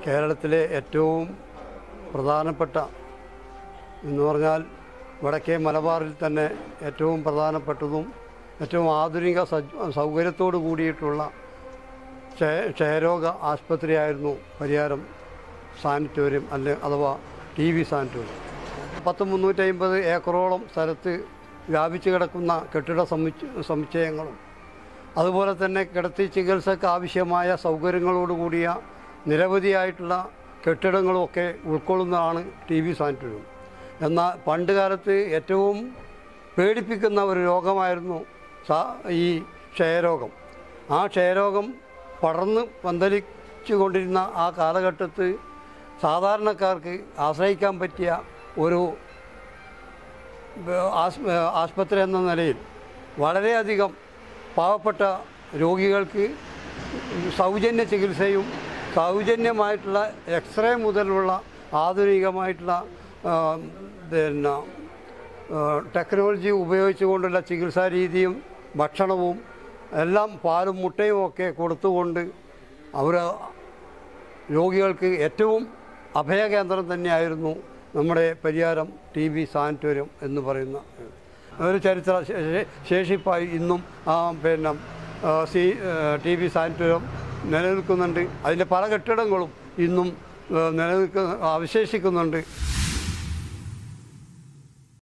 കേരളത്തിലെ ഏറ്റവും പ്രധാനപ്പെട്ട എന്ന് പറഞ്ഞാൽ വടക്കേ മലബാറിൽ തന്നെ ഏറ്റവും പ്രധാനപ്പെട്ടതും ഏറ്റവും ആധുനിക സജ്ജ സൗകര്യത്തോടു കൂടിയിട്ടുള്ള ക്ഷയ- ക്ഷയരോഗ ആശുപത്രിയായിരുന്നു പരിയാരം സാനിറ്റോറിയം അല്ലെ അഥവാ ടി വി സാനിറ്റോറിയം പത്ത് മുന്നൂറ്റമ്പത് ഏക്കറോളം സ്ഥലത്ത് വ്യാപിച്ചു കിടക്കുന്ന കെട്ടിട സമുച്ച സമുച്ചയങ്ങളും അതുപോലെ തന്നെ കിടത്തി ചികിത്സയ്ക്ക് ആവശ്യമായ സൗകര്യങ്ങളോടുകൂടിയ നിരവധിയായിട്ടുള്ള കെട്ടിടങ്ങളുമൊക്കെ ഉൾക്കൊള്ളുന്നതാണ് ടി വി സാനിറ്റോറിയം എന്നാൽ പണ്ട് കാലത്ത് ഏറ്റവും പേടിപ്പിക്കുന്ന ഒരു രോഗമായിരുന്നു സാ- ഈ ക്ഷയരോഗം ആ ക്ഷയരോഗം പടർന്ന് പന്തലിച്ചു കൊണ്ടിരുന്ന ആ കാലഘട്ടത്ത് സാധാരണക്കാർക്ക് ആശ്രയിക്കാൻ പറ്റിയ ഒരു ബ- ആസ്- ആസ്പത്രി എന്ന നിലയിൽ വളരെയധികം പാവപ്പെട്ട രോഗികൾക്ക് സൗജന്യ ചികിത്സയും സൗജന്യമായിട്ടുള്ള എക്സ്റേ മുതലുള്ള ആധുനികമായിട്ടുള്ള ആ, പിന്നെ ആ, ടെക്നോളജി ഉപയോഗിച്ചുകൊണ്ടുള്ള ചികിത്സാ രീതിയും ഭക്ഷണവും എല്ലാം പാലും മുട്ടയും ഒക്കെ കൊടുത്തുകൊണ്ട് അവർ രോഗികൾക്ക് ഏറ്റവും അഭയകേന്ദ്രം തന്നെയായിരുന്നു നമ്മുടെ പരിയാരം ടി ബി സാനിറ്റോറിയം എന്ന് പറയുന്ന ഒരു ചരിത്ര ശേ- ശേഷിപ്പായി ഇന്നും ആ പിന്നെ ആ, സി ടി ബി സാനിറ്റോറിയം നിലനിൽക്കുന്നുണ്ട് അതിൻ്റെ പല കെട്ടിടങ്ങളും ഇന്നും ആ, നിലനിൽക്കുന്ന അവശേഷിക്കുന്നുണ്ട്